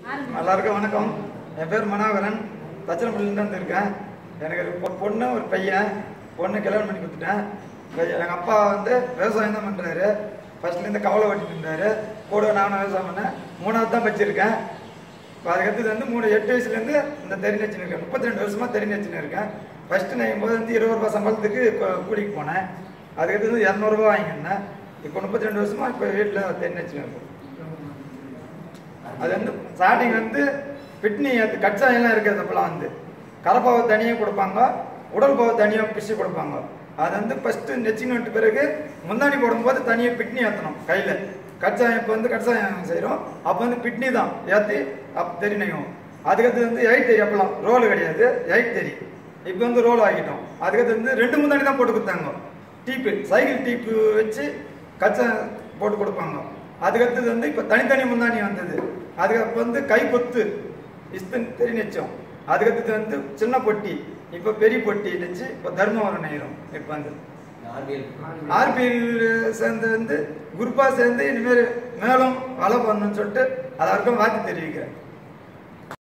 எல்லாருக்கும் வணக்கம் என் பேர் மனோகரன் தச்சனப்பள்ளியிலேருந்து வந்திருக்கேன் எனக்கு ஒரு பொ- பொண்ணு ஒரு பையன் பொண்ணு கல்யாணம் பண்ணி கொடுத்துட்டேன் எங்கள் அப்பா வந்து விவசாயம் தான் பண்ணுறாரு ஃபர்ஸ்ட்லேருந்து கவலை ஓட்டிட்டு இருந்தாரு கூட நானும் விவசாயம் பண்ணேன் மூணாவது தான் வச்சுருக்கேன் இப்போ அதுக்கடுத்தது வந்து மூணு எட்டு வயசுலேருந்து இந்த தெரி நச்சுன்னு இருக்கேன் முப்பத்தி ரெண்டு வருஷமாக தெரி நச்சுன்னு இருக்கேன் ஃபஸ்ட்டு நான் போது வந்து இருபது ரூபா சம்பளத்துக்கு கூ- கூலிக்கு போனேன் அதுக்கடுத்தது இரநூறுபா வாங்கியிருந்தேன் இப்போ முப்பத்தி ரெண்டு வருஷமாக இப்போ வீட்டில் தெரி நச்சுன்னு இருக்கேன் அது வந்து ஸ்டார்டிங் வந்து பிட்னி அது கச்சாயெல்லாம் இருக்குது அப்பெல்லாம் வந்து கரப்பாவை தனியாக கொடுப்பாங்க உடல் பாவை தனியாக பிச்சு கொடுப்பாங்க அது வந்து ஃபஸ்ட்டு நெச்சிங் விட்டு பிறகு முந்தாணி போடும்போது தனியாக பிட்னி ஏற்றணும் கையில் கச்சாயம் இப்போ வந்து கச்சாயம் செய்கிறோம் அப்போ வந்து பிட்னி தான் ஏற்றி அப்போ தெரியும் அதுக்கடுத்து வந்து எயிட் தெரி அப்பெல்லாம் ரோல் கிடையாது எயிட் தெரி இப்போ வந்து ரோல் ஆகிட்டோம் அதுக்கடுத்து வந்து ரெண்டு முந்தாணி தான் போட்டு கொடுத்தாங்க டீப்பு சைக்கிள் டீப்பு வச்சு கச்சா போட்டு கொடுப்பாங்க அதுக்கடுத்தது வந்து இப்போ தனித்தனி முந்தாணி வந்தது அதுக்கு வந்து கை கொத்து இஸ்தன் தெரி நெச்சோம் அதுக்கடுத்தது வந்து சின்ன பொட்டி இப்போ பெரிய பொட்டி நெச்சு இப்போ தர்மவரம் நெய்கிறோம் இப்போ வந்து ஆர்பிஎல் சேர்ந்து வந்து குரூப்பாக சேர்ந்து இனிமேல் மேலும் வள பண்ணணும்னு சொல்லிட்டு எல்லாருக்கும் வாழ்த்து தெரிவிக்கிறேன்